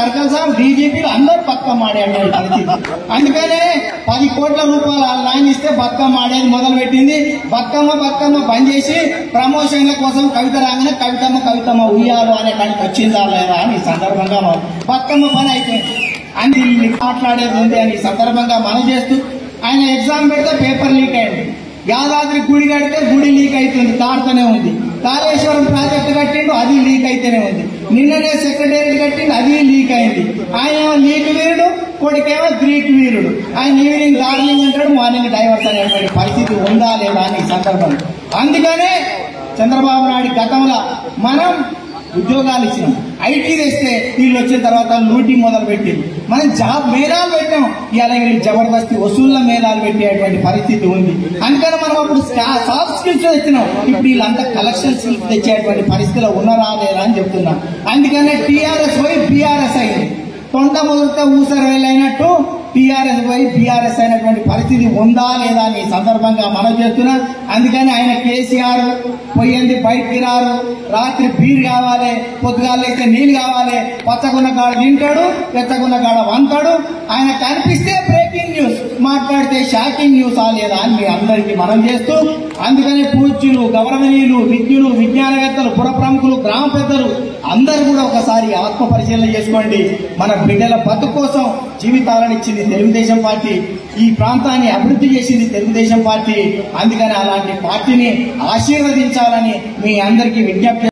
circle సాబ్ డీజీపీలు అందరూ బతుకమ్మ ఆడేటువంటి పరిస్థితి అందుకనే పది కోట్ల రూపాయలు ఆ లైన్ ఇస్తే బతుకమ్మ ఆడేది మొదలు పెట్టింది బతుకమ్మ బతుకమ్మ బంద్ చేసి ప్రమోషన్ల కోసం కవిత రాగానే కవితమ్మ కవితమ్మ ఉయ్యాలు అనే కాడికి వచ్చిందా లేదా అని ఈ సందర్భంగా బతుకమ్మ పని అయిపోయింది అని వీళ్ళు మాట్లాడేది ఉంది అని ఈ సందర్భంగా మనం చేస్తూ ఆయన ఎగ్జామ్ పెడితే పేపర్ లీక్ అయింది యాదాద్రి గుడి కడితే గుడి లీక్ అవుతుంది కారుతూనే ఉంది కాళేశ్వరం ప్రాజెక్టు కట్టిండు అది లీక్ అయితేనే ఉంది నిన్ననే సెక్రటేరియట్ కట్టిండు అది లీక్ అయింది ఆయన ఏమో లీక్ వీరుడు కొడుకేమో గ్రీక్ వీరుడు ఆయన ఈవినింగ్ డార్లింగ్ అంటాడు మార్నింగ్ డైవర్స్ అనేటువంటి పరిస్థితి ఉందా లేదా అని ఈ సందర్భం అందుకనే చంద్రబాబు నాయుడు గతంలో మనం ఉద్యోగాలు ఇచ్చినాం ఐటీ తెస్తే వీళ్ళు వచ్చిన తర్వాత లూటీ మొదలు పెట్టింది మనం జాబ్ మేళాలు పెట్టాం ఇవాళ వీళ్ళు జబర్దస్తి వసూళ్ల మేళాలు పెట్టేటువంటి పరిస్థితి ఉంది అందుకని మనం అప్పుడు సాఫ్ట్ స్కిల్స్ తెచ్చినాం ఇప్పుడు వీళ్ళంతా కలెక్షన్ స్కిల్స్ తెచ్చేటువంటి పరిస్థితిలో ఉన్నారా లేదా అని చెప్తున్నాం అందుకనే టీఆర్ఎస్ పోయి బీఆర్ఎస్ అయింది తొండ ముదిరితే ఊసర వెళ్ళైనట్టు టీఆర్ఎస్ పోయి బీఆర్ఎస్ అయినటువంటి పరిస్థితి ఉందా లేదా అని ఈ సందర్భంగా మనం చేస్తున్నా అందుకని ఆయన కేసీఆర్ పోయింది బయటికి రారు రాత్రి బీర్ కావాలి పొద్దుగాలైతే నీళ్ళు కావాలి పచ్చగున్న కాడ తింటాడు పెచ్చగున్న కాడ వంతాడు ఆయన కనిపిస్తే బ్రేకింగ్ న్యూస్ మాట్లాడితే షాకింగ్ న్యూస్ ఆ లేదా అని మీ అందరికీ మనం చేస్తూ అందుకని పూజ్యులు గౌరవనీయులు విజ్ఞులు విజ్ఞానవేత్తలు పుర ప్రముఖులు గ్రామ పెద్దలు అందరూ కూడా ఒకసారి ఆత్మ పరిశీలన చేసుకోండి మన బిడ్డల బతుకు కోసం జీవితాలను ఇచ్చింది తెలుగుదేశం పార్టీ ఈ ప్రాంతాన్ని అభివృద్ధి చేసింది తెలుగుదేశం పార్టీ అందుకని అలాంటి పార్టీని ఆశీర్వదించాలని మీ అందరికీ విజ్ఞప్తి